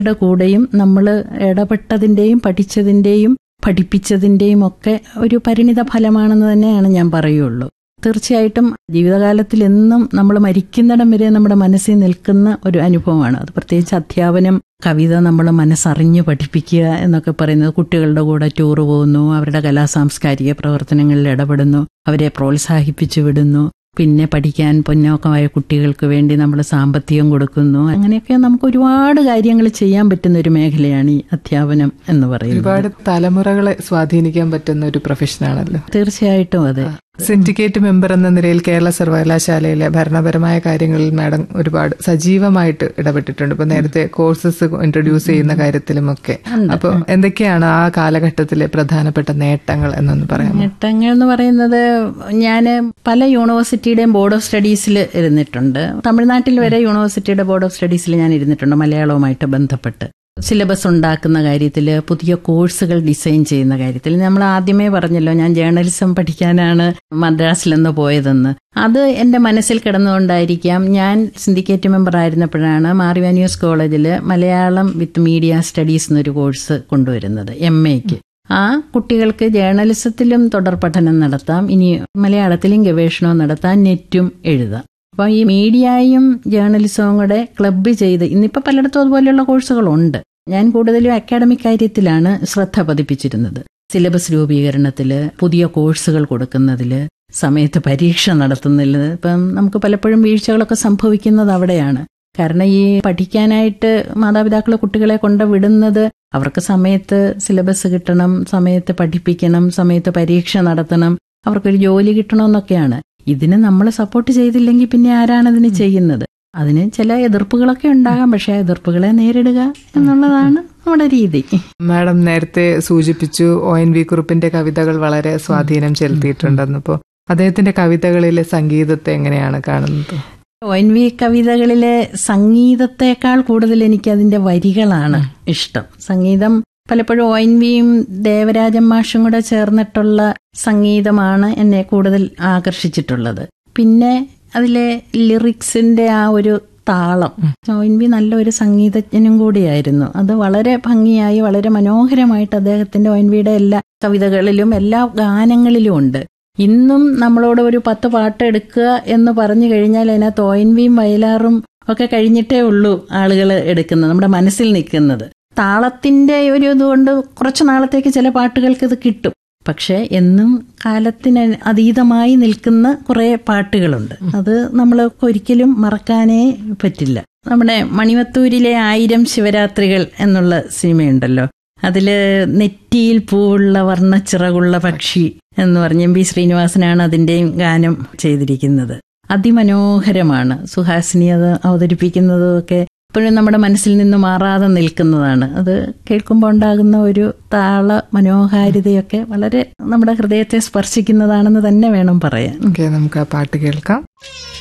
കുട്ടികളുടെ കൂടെയും നമ്മൾ ഇടപെട്ടതിൻ്റെയും പഠിച്ചതിൻ്റെയും പഠിപ്പിച്ചതിൻ്റെയും ഒക്കെ ഒരു പരിണിത ഫലമാണെന്ന് തന്നെയാണ് ഞാൻ പറയുള്ളൂ തീർച്ചയായിട്ടും ജീവിതകാലത്തിൽ എന്നും നമ്മൾ മരിക്കുന്നിടം വരെ നമ്മുടെ മനസ്സിൽ നിൽക്കുന്ന ഒരു അനുഭവമാണ് അത് പ്രത്യേകിച്ച് അധ്യാപനം കവിത നമ്മൾ മനസ്സറിഞ്ഞ് പഠിപ്പിക്കുക എന്നൊക്കെ പറയുന്നത് കുട്ടികളുടെ കൂടെ ടൂർ പോകുന്നു അവരുടെ കലാ സാംസ്കാരിക പ്രവർത്തനങ്ങളിൽ ഇടപെടുന്നു അവരെ പ്രോത്സാഹിപ്പിച്ചു വിടുന്നു പിന്നെ പഠിക്കാൻ പൊന്നോക്കമായ കുട്ടികൾക്ക് വേണ്ടി നമ്മൾ സാമ്പത്തികം കൊടുക്കുന്നു അങ്ങനെയൊക്കെ നമുക്ക് ഒരുപാട് കാര്യങ്ങൾ ചെയ്യാൻ പറ്റുന്ന ഒരു മേഖലയാണ് ഈ അധ്യാപനം എന്ന് പറയുന്നത് ഒരുപാട് തലമുറകളെ സ്വാധീനിക്കാൻ പറ്റുന്ന ഒരു പ്രൊഫഷനാണല്ലോ തീർച്ചയായിട്ടും അതെ സിൻഡിക്കേറ്റ് മെമ്പർ എന്ന നിലയിൽ കേരള സർവകലാശാലയിലെ ഭരണപരമായ കാര്യങ്ങളിൽ മാഡം ഒരുപാട് സജീവമായിട്ട് ഇടപെട്ടിട്ടുണ്ട് ഇപ്പൊ നേരത്തെ കോഴ്സസ് ഇൻട്രൊഡ്യൂസ് ചെയ്യുന്ന കാര്യത്തിലുമൊക്കെ അപ്പൊ എന്തൊക്കെയാണ് ആ കാലഘട്ടത്തിലെ പ്രധാനപ്പെട്ട നേട്ടങ്ങൾ എന്നൊന്ന് പറയാം നേട്ടങ്ങൾ എന്ന് പറയുന്നത് ഞാൻ പല യൂണിവേഴ്സിറ്റിയുടെയും ബോർഡ് ഓഫ് സ്റ്റഡീസിൽ ഇരുന്നിട്ടുണ്ട് തമിഴ്നാട്ടിൽ വരെ യൂണിവേഴ്സിറ്റിയുടെ ബോർഡ് ഓഫ് സ്റ്റഡീസിൽ ഞാൻ ഇരുന്നിട്ടുണ്ട് മലയാളവുമായിട്ട് ബന്ധപ്പെട്ട് സിലബസ് ഉണ്ടാക്കുന്ന കാര്യത്തിൽ പുതിയ കോഴ്സുകൾ ഡിസൈൻ ചെയ്യുന്ന കാര്യത്തിൽ നമ്മൾ ആദ്യമേ പറഞ്ഞല്ലോ ഞാൻ ജേർണലിസം പഠിക്കാനാണ് മദ്രാസിൽ നിന്ന് പോയതെന്ന് അത് എൻ്റെ മനസ്സിൽ കിടന്നുകൊണ്ടായിരിക്കാം ഞാൻ സിൻഡിക്കേറ്റ് മെമ്പർ ആയിരുന്നപ്പോഴാണ് മാറിവാനിയോസ് കോളേജിൽ മലയാളം വിത്ത് മീഡിയ സ്റ്റഡീസ് എന്നൊരു കോഴ്സ് കൊണ്ടുവരുന്നത് എം എക്ക് ആ കുട്ടികൾക്ക് ജേർണലിസത്തിലും തുടർ പഠനം നടത്താം ഇനി മലയാളത്തിലും ഗവേഷണവും നടത്താം നെറ്റും എഴുതാം അപ്പോൾ ഈ മീഡിയയും ജേർണലിസവും കൂടെ ക്ലബ്ബ് ചെയ്ത് ഇന്നിപ്പോൾ പലയിടത്തും അതുപോലെയുള്ള കോഴ്സുകളുണ്ട് ഞാൻ കൂടുതലും അക്കാഡമിക് കാര്യത്തിലാണ് ശ്രദ്ധ പതിപ്പിച്ചിരുന്നത് സിലബസ് രൂപീകരണത്തിൽ പുതിയ കോഴ്സുകൾ കൊടുക്കുന്നതിൽ സമയത്ത് പരീക്ഷ നടത്തുന്നതിൽ ഇപ്പം നമുക്ക് പലപ്പോഴും വീഴ്ചകളൊക്കെ സംഭവിക്കുന്നത് അവിടെയാണ് കാരണം ഈ പഠിക്കാനായിട്ട് മാതാപിതാക്കൾ കുട്ടികളെ കൊണ്ട് വിടുന്നത് അവർക്ക് സമയത്ത് സിലബസ് കിട്ടണം സമയത്ത് പഠിപ്പിക്കണം സമയത്ത് പരീക്ഷ നടത്തണം അവർക്കൊരു ജോലി കിട്ടണമെന്നൊക്കെയാണ് ഇതിന് നമ്മൾ സപ്പോർട്ട് ചെയ്തില്ലെങ്കിൽ പിന്നെ ആരാണ് ഇതിന് ചെയ്യുന്നത് അതിന് ചില എതിർപ്പുകളൊക്കെ ഉണ്ടാകാം പക്ഷെ എതിർപ്പുകളെ നേരിടുക എന്നുള്ളതാണ് നമ്മുടെ രീതി മാഡം നേരത്തെ സൂചിപ്പിച്ചു ഒ എൻ വി കുറുപ്പിന്റെ കവിതകൾ വളരെ സ്വാധീനം ചെലുത്തിയിട്ടുണ്ടെന്നപ്പോ അദ്ദേഹത്തിന്റെ കവിതകളിലെ സംഗീതത്തെ എങ്ങനെയാണ് കാണുന്നത് ഒ എൻ വി കവിതകളിലെ സംഗീതത്തെക്കാൾ കൂടുതൽ എനിക്ക് അതിന്റെ വരികളാണ് ഇഷ്ടം സംഗീതം പലപ്പോഴും ഒ എൻ വിയും ദേവരാജൻ മാഷും കൂടെ ചേർന്നിട്ടുള്ള സംഗീതമാണ് എന്നെ കൂടുതൽ ആകർഷിച്ചിട്ടുള്ളത് പിന്നെ അതിലെ ലിറിക്സിന്റെ ആ ഒരു താളം ഒ എൻ വി നല്ലൊരു സംഗീതജ്ഞനും കൂടിയായിരുന്നു അത് വളരെ ഭംഗിയായി വളരെ മനോഹരമായിട്ട് അദ്ദേഹത്തിന്റെ ഒ എൻ വിയുടെ എല്ലാ കവിതകളിലും എല്ലാ ഗാനങ്ങളിലും ഉണ്ട് ഇന്നും നമ്മളോട് ഒരു പത്ത് പാട്ട് എടുക്കുക എന്ന് പറഞ്ഞു കഴിഞ്ഞാൽ അതിനകത്ത് ഒ എൻ വിയും വയലാറും ഒക്കെ കഴിഞ്ഞിട്ടേ ഉള്ളൂ ആളുകൾ എടുക്കുന്നത് നമ്മുടെ മനസ്സിൽ നിൽക്കുന്നത് താളത്തിന്റെ ഒരു ഇതുകൊണ്ട് കുറച്ചു നാളത്തേക്ക് ചില പാട്ടുകൾക്ക് ഇത് കിട്ടും പക്ഷെ എന്നും കാലത്തിന് അതീതമായി നിൽക്കുന്ന കുറെ പാട്ടുകളുണ്ട് അത് നമ്മൾ ഒരിക്കലും മറക്കാനേ പറ്റില്ല നമ്മുടെ മണിമത്തൂരിലെ ആയിരം ശിവരാത്രികൾ എന്നുള്ള സിനിമയുണ്ടല്ലോ അതില് നെറ്റിയിൽ പൂവുള്ള വർണ്ണച്ചിറകുള്ള പക്ഷി എന്ന് പറഞ്ഞ് എം ബി ശ്രീനിവാസനാണ് അതിന്റെയും ഗാനം ചെയ്തിരിക്കുന്നത് അതിമനോഹരമാണ് സുഹാസിനി അത് അവതരിപ്പിക്കുന്നതും ഒക്കെ ഇപ്പോഴും നമ്മുടെ മനസ്സിൽ നിന്ന് മാറാതെ നിൽക്കുന്നതാണ് അത് കേൾക്കുമ്പോൾ ഉണ്ടാകുന്ന ഒരു താള മനോഹാരിതയൊക്കെ വളരെ നമ്മുടെ ഹൃദയത്തെ സ്പർശിക്കുന്നതാണെന്ന് തന്നെ വേണം പറയാൻ ഓക്കെ നമുക്ക് ആ പാട്ട് കേൾക്കാം